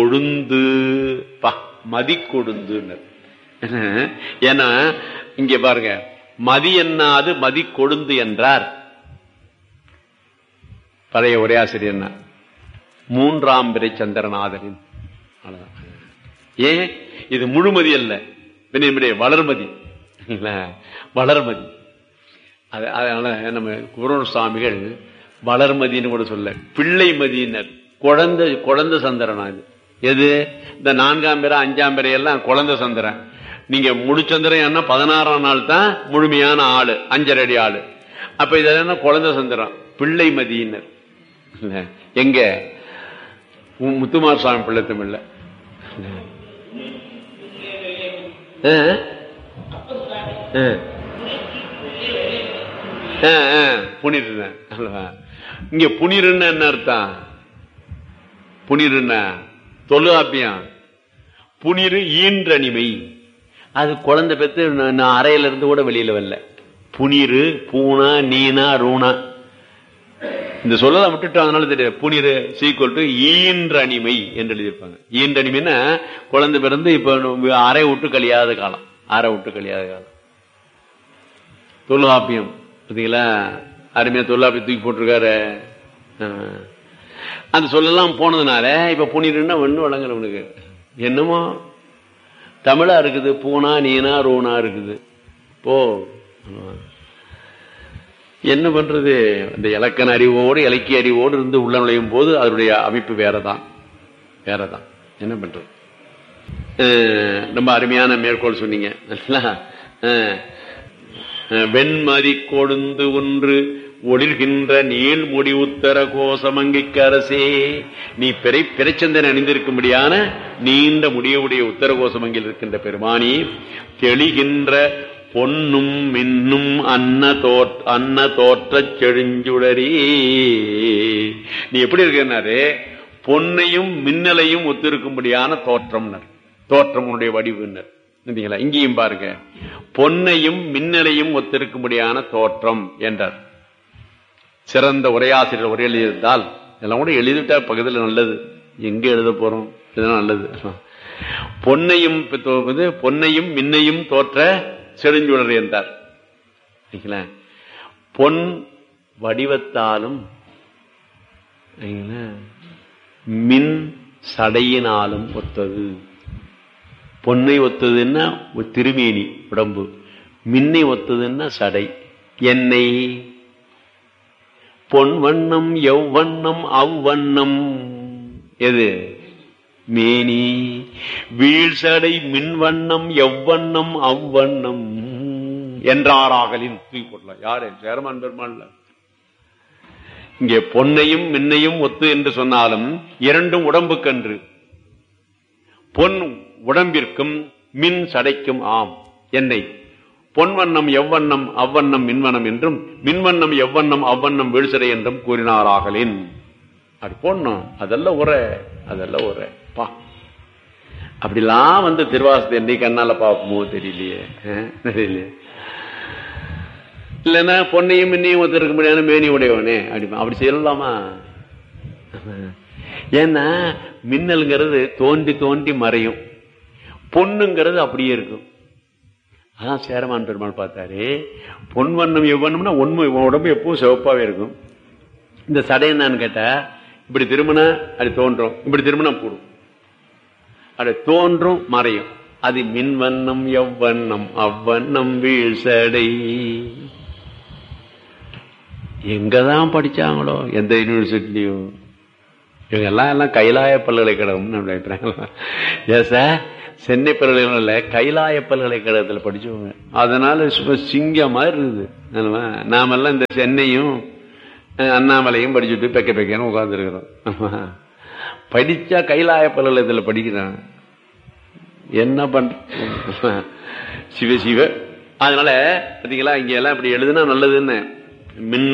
கொழுந்து பா மதி கொழுந்து ஏன்னா இங்க பாருங்க மதி என்னாது மதி கொழுந்து என்றார் பழைய உரையாசிரியர் மூன்றாம் பிறை சந்திரநாதரின் அவ்வளவுதான். ஏன் இது முழுமதி அல்ல பின்ன வளர்மதி இல்ல, வளர்மதி அது அதனால நம்ம குருண சுவாமிகள் வளர்மதின்னு கூட சொல்ல பிள்ளை மதியினர் குழந்தை குழந்தை சந்திரனா இது எது இந்த நான்காம் பிறை அஞ்சாம் பிறை எல்லாம் குழந்தை சந்திரன் நீங்க முழுச்சந்திரன் என்ன பதினாறாம் நாள் தான் முழுமையான ஆளு அஞ்சரை அடி ஆளு அப்ப இது என்ன குழந்தை சந்திரன் பிள்ளை மதியினர் இல்ல, எங்க மு- முத்துமார் சுவாமி பிள்ளை தமிழ்ல ஆ? ஆ. ஆ, ஆ, புனிருன்னு அல்லவா? இங்க புனிருன்னு என்ன அர்த்தம் புனிருன்ன தொழுகாப்பியம் புனிரு ஈன்றனிமை அது குழந்தை பெற்று நான் நான் அறையில இருந்து கூட வெளியில வரல புனிரு பூனா நீனா ரூணா இந்த சொல்லலை விட்டுட்டோம் அதனால தெரியாது புனிரு சீக்குவல் டு ஈன்றனிமை என்று எழுதியிருப்பாங்க ஈன்றனிமைன்னா குழந்தை பிறந்து இப்ப நம்ம அறை விட்டு கழியாத காலம் அறை விட்டு கழியாத காலம் தொல்காப்பியம் பார்த்தீங்களா அருமையா தொல்காப்பியம் தூக்கி போட்டிருக்காரு ஆ. அந்த சொல்லலாம் போனதுனால இப்ப புனிருன்னா ஒண்ணு வழங்கல உனக்கு என்னமோ தமிழா இருக்குது பூனா நீனா ரூனா இருக்குது போ என்ன பண்றது இந்த இலக்கண அறிவோடு இலக்கிய அறிவோடு இருந்து உள்ள நுழையும் போது அதனுடைய அமைப்பு வேறதான் வேறதான் என்ன பண்றது அஹ் ரொம்ப அருமையான மேற்கோள் சொன்னீங்க நல்லா? அஹ் அஹ் வெண்மதி கொழுந்து ஒன்று ஒளிர்கின்ற நீள் முடி உத்தர கோசமங்கிக்கு அரசே நீ பிறை பிறைச்சந்தன் அணிந்திருக்கும்படியான நீண்ட முடியவுடைய உத்தர கோசமங்கில் இருக்கின்ற பெருமானி தெளிகின்ற பொன்னும் மின்னும் அன்ன தோற் அன்ன தோற்றச் செழுஞ்சுடரி நீ எப்படி இருக்கனாரு பொன்னையும் மின்னலையும் ஒத்திருக்கும்படியான தோற்றம்னர் தோற்றம் உன்னுடைய வடிவுனர் சரிங்களா? இங்கேயும் பாருங்க பொன்னையும் மின்னலையும் ஒத்திருக்கும்படியான தோற்றம் என்றார் சிறந்த உரையாசிரியர் உரை எழுதியிருந்தால் இதெல்லாம் கூட எழுதிட்டா பக்கத்தில் நல்லது எங்க எழுத போறோம் இதெல்லாம் நல்லது பொன்னையும் பித்தோ- இது பொன்னையும் மின்னையும் தோற்ற செடுஞ்சுடர் என்றார் சரிங்களா? பொன் வடிவத்தாலும் சரிங்களா? மின் சடையினாலும் ஒத்தது பொன்னை ஒத்ததுன்னா ஒரு திருமேனி உடம்பு மின்னை ஒத்ததுன்னா சடை எண்ணெய் பொன் வண்ணம் எவ்வண்ணம் அவ்வண்ணம் எது மேனி வீழ்சடை மின்வண்ணம் எவ்வண்ணம் அவ்வண்ணம் என்றாராகலின் தூக்கி போடலாம் யாரு சேரமான் பெருமாள்ல இங்கே பொன்னையும் மின்னையும் ஒத்து என்று சொன்னாலும் இரண்டும் உடம்புக்கன்று பொன் உடம்பிற்கும் மின் சடைக்கும் ஆம் எண்ணெய் பொன்வண்ணம் எவ்வண்ணம் அவ்வண்ணம் மின்வண்ணம் என்றும் மின்வண்ணம் எவ்வண்ணம் அவ்வண்ணம் வீழ்சடை என்றும் கூறினாராகலின் அது போடணும் அதெல்லாம் உரை அதெல்லாம் உரை பா அப்படிலாம் வந்து திருவாசத்தை என்னைக்கு கண்ணால பாப்போமோ தெரியலையே அஹ், தெரியலையே இல்லைன்னா பொன்னையும் மின்னையும் ஒருத்தருக்கு முடியாது மேனி உடையவனே அப்படி அப்படி செய்யலாமா ஏன்னா மின்னல்ங்கிறது தோண்டி தோண்டி மறையும் பொண்ணுங்கிறது அப்படியே இருக்கும் அதான் சேரமான் பெருமாள் பார்த்தாரு பொன் வண்ணம் எவ்வண்ணம்னா உண்மை உன் உடம்பு எப்பவும் சிவப்பாவே இருக்கும் இந்த சடை என்னன்னு கேட்டா இப்படி திரும்பினா அது தோன்றும் இப்படி திரும்பினா கூடும் அது தோன்றும் மறையும் அது மின்வண்ணம் எவ்வண்ணம் அவ்வண்ணம் வீழ்சடை எங்கதான் படிச்சாங்களோ எந்த யூனிவர்சிட்டிலையும் இவங்க எல்லாம் எல்லாம் கைலாய பல்கலைக்கழகம்னு நம்முடைய அபிப்பிராயம் ஏன் சார் சென்னை பல்கலைக்கழகத்தில் கைலாய பல்கலைக்கழகத்தில் படிச்சவங்க அதனால சும்மா சிங்க மாதிரி இருக்குது என்னவா? நாமெல்லாம் இந்த சென்னையும் அஹ், அண்ணாமலையும் படிச்சுட்டு பெக்க பெக்கன்னு உட்காந்துருக்கிறோம் படிச்சா கைலாய பல்கலைக்கழகத்தில் படிக்கிறான் என்ன பண்ற சிவ சிவ அதனால பாத்தீங்களா இங்க எல்லாம் இப்படி எழுதுனா நல்லதுன்னு மின்ன